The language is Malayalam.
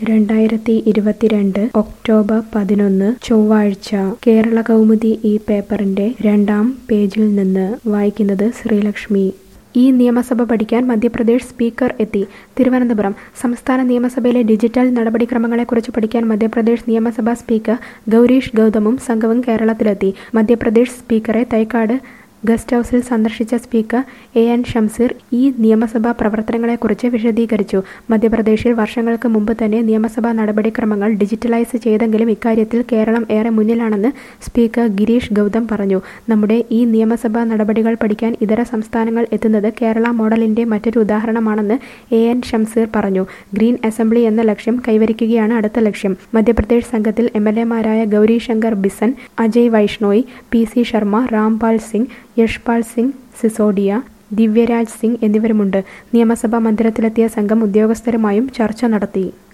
രണ്ടായിരത്തി ഇരുപത്തിരണ്ട് ഒക്ടോബർ പതിനൊന്ന് ചൊവ്വാഴ്ച കേരള കൗമുദി ഈ പേപ്പറിന്റെ രണ്ടാം പേജിൽ നിന്ന് വായിക്കുന്നത് ശ്രീലക്ഷ്മി ഈ നിയമസഭ പഠിക്കാൻ മധ്യപ്രദേശ് സ്പീക്കർ എത്തി തിരുവനന്തപുരം സംസ്ഥാന നിയമസഭയിലെ ഡിജിറ്റൽ നടപടിക്രമങ്ങളെക്കുറിച്ച് പഠിക്കാൻ മധ്യപ്രദേശ് നിയമസഭാ സ്പീക്കർ ഗൗരീഷ് ഗൗതമും സംഘവും കേരളത്തിലെത്തി മധ്യപ്രദേശ് സ്പീക്കറെ തൈക്കാട് ഗസ്റ്റ് ഹൌസിൽ സന്ദർശിച്ച സ്പീക്കർ എ എൻ ഷംസീർ ഈ നിയമസഭാ പ്രവർത്തനങ്ങളെക്കുറിച്ച് വിശദീകരിച്ചു മധ്യപ്രദേശിൽ വർഷങ്ങൾക്ക് മുമ്പ് തന്നെ നിയമസഭാ നടപടിക്രമങ്ങൾ ഡിജിറ്റലൈസ് ചെയ്തെങ്കിലും ഇക്കാര്യത്തിൽ കേരളം ഏറെ മുന്നിലാണെന്ന് സ്പീക്കർ ഗിരീഷ് ഗൗതം പറഞ്ഞു നമ്മുടെ ഈ നിയമസഭാ നടപടികൾ പഠിക്കാൻ ഇതര സംസ്ഥാനങ്ങൾ എത്തുന്നത് കേരള മോഡലിന്റെ മറ്റൊരു ഉദാഹരണമാണെന്ന് എ എൻ ഷംസീർ പറഞ്ഞു ഗ്രീൻ അസംബ്ലി എന്ന ലക്ഷ്യം കൈവരിക്കുകയാണ് അടുത്ത ലക്ഷ്യം മധ്യപ്രദേശ് സംഘത്തിൽ എം എൽ എമാരായ ഗൗരി ശങ്കർ ബിസൻ അജയ് വൈഷ്ണോയ് പി സി ശർമ്മ രാംപാൽ സിംഗ് യശ്പാൽ സിംഗ് സിസോഡിയ ദിവ്യരാജ് സിംഗ് എന്നിവരുമുണ്ട് നിയമസഭാ മന്ദിരത്തിലെത്തിയ സംഘം ഉദ്യോഗസ്ഥരുമായും ചർച്ച നടത്തി